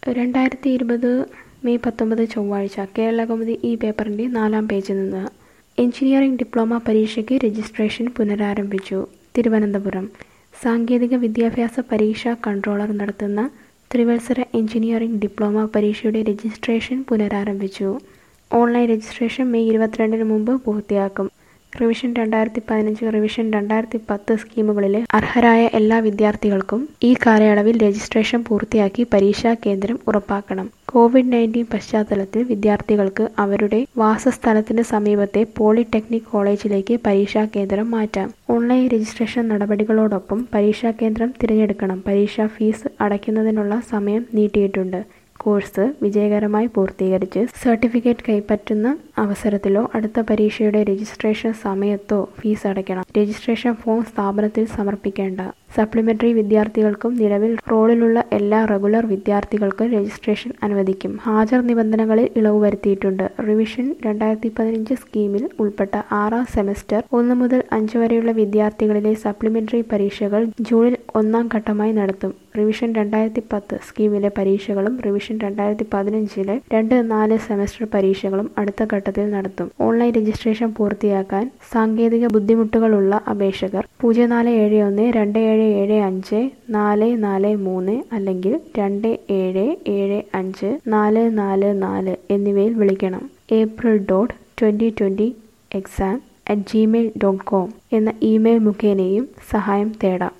രണ്ടായിരത്തി ഇരുപത് മെയ് പത്തൊമ്പത് ചൊവ്വാഴ്ച കേരളകൗമുദി ഈ പേപ്പറിൻ്റെ നാലാം പേജിൽ നിന്ന് എഞ്ചിനീയറിംഗ് ഡിപ്ലോമ പരീക്ഷയ്ക്ക് രജിസ്ട്രേഷൻ പുനരാരംഭിച്ചു തിരുവനന്തപുരം സാങ്കേതിക വിദ്യാഭ്യാസ പരീക്ഷാ കൺട്രോളർ നടത്തുന്ന ത്രിവത്സര എഞ്ചിനീയറിംഗ് ഡിപ്ലോമ പരീക്ഷയുടെ രജിസ്ട്രേഷൻ പുനരാരംഭിച്ചു ഓൺലൈൻ രജിസ്ട്രേഷൻ മെയ് ഇരുപത്തിരണ്ടിന് മുമ്പ് പൂർത്തിയാക്കും റിവിഷൻ രണ്ടായിരത്തി പതിനഞ്ച് റിവിഷൻ രണ്ടായിരത്തി പത്ത് സ്കീമുകളിലെ അർഹരായ എല്ലാ വിദ്യാർത്ഥികൾക്കും ഈ കാലയളവിൽ രജിസ്ട്രേഷൻ പൂർത്തിയാക്കി പരീക്ഷാ കേന്ദ്രം ഉറപ്പാക്കണം കോവിഡ് നയൻറ്റീൻ പശ്ചാത്തലത്തിൽ വിദ്യാർത്ഥികൾക്ക് അവരുടെ വാസസ്ഥലത്തിന് സമീപത്തെ പോളിടെക്നിക് കോളേജിലേക്ക് പരീക്ഷാ കേന്ദ്രം മാറ്റാം ഓൺലൈൻ രജിസ്ട്രേഷൻ നടപടികളോടൊപ്പം പരീക്ഷാ കേന്ദ്രം തിരഞ്ഞെടുക്കണം പരീക്ഷാ ഫീസ് അടയ്ക്കുന്നതിനുള്ള സമയം നീട്ടിയിട്ടുണ്ട് കോഴ്സ് വിജയകരമായി പൂർത്തീകരിച്ച് സർട്ടിഫിക്കറ്റ് കൈപ്പറ്റുന്ന അവസരത്തിലോ അടുത്ത പരീക്ഷയുടെ രജിസ്ട്രേഷൻ സമയത്തോ ഫീസ് അടയ്ക്കണം രജിസ്ട്രേഷൻ ഫോം സ്ഥാപനത്തിൽ സമർപ്പിക്കേണ്ട സപ്ലിമെന്ററി വിദ്യാർത്ഥികൾക്കും നിലവിൽ റോളിലുള്ള എല്ലാ റെഗുലർ വിദ്യാർത്ഥികൾക്കും രജിസ്ട്രേഷൻ അനുവദിക്കും ഹാജർ നിബന്ധനകളിൽ ഇളവ് വരുത്തിയിട്ടുണ്ട് റിവിഷൻ രണ്ടായിരത്തി പതിനഞ്ച് സ്കീമിൽ ഉൾപ്പെട്ട ആറാം സെമസ്റ്റർ ഒന്ന് മുതൽ അഞ്ച് വരെയുള്ള വിദ്യാർത്ഥികളിലെ സപ്ലിമെന്ററി പരീക്ഷകൾ ജൂണിൽ ഒന്നാം ഘട്ടമായി നടത്തും റിവിഷൻ രണ്ടായിരത്തി പത്ത് സ്കീമിലെ പരീക്ഷകളും റിവിഷൻ രണ്ടായിരത്തി പതിനഞ്ചിലെ രണ്ട് നാല് സെമസ്റ്റർ പരീക്ഷകളും അടുത്ത ഘട്ടത്തിൽ നടത്തും ഓൺലൈൻ രജിസ്ട്രേഷൻ പൂർത്തിയാക്കാൻ സാങ്കേതിക ബുദ്ധിമുട്ടുകളുള്ള അപേക്ഷകർ പൂജ്യം നാല് ഏഴ് ഒന്ന് രണ്ട് ഏഴ് ഏഴ് അഞ്ച് നാല് നാല് മൂന്ന് അല്ലെങ്കിൽ രണ്ട് ഏഴ് ഏഴ് അഞ്ച് നാല് നാല് നാല് എന്നിവയിൽ വിളിക്കണം April dot twenty twenty exam at Gmail dot com എന്ന ഇമെയിൽ മുഖേനയും സഹായം തേടാം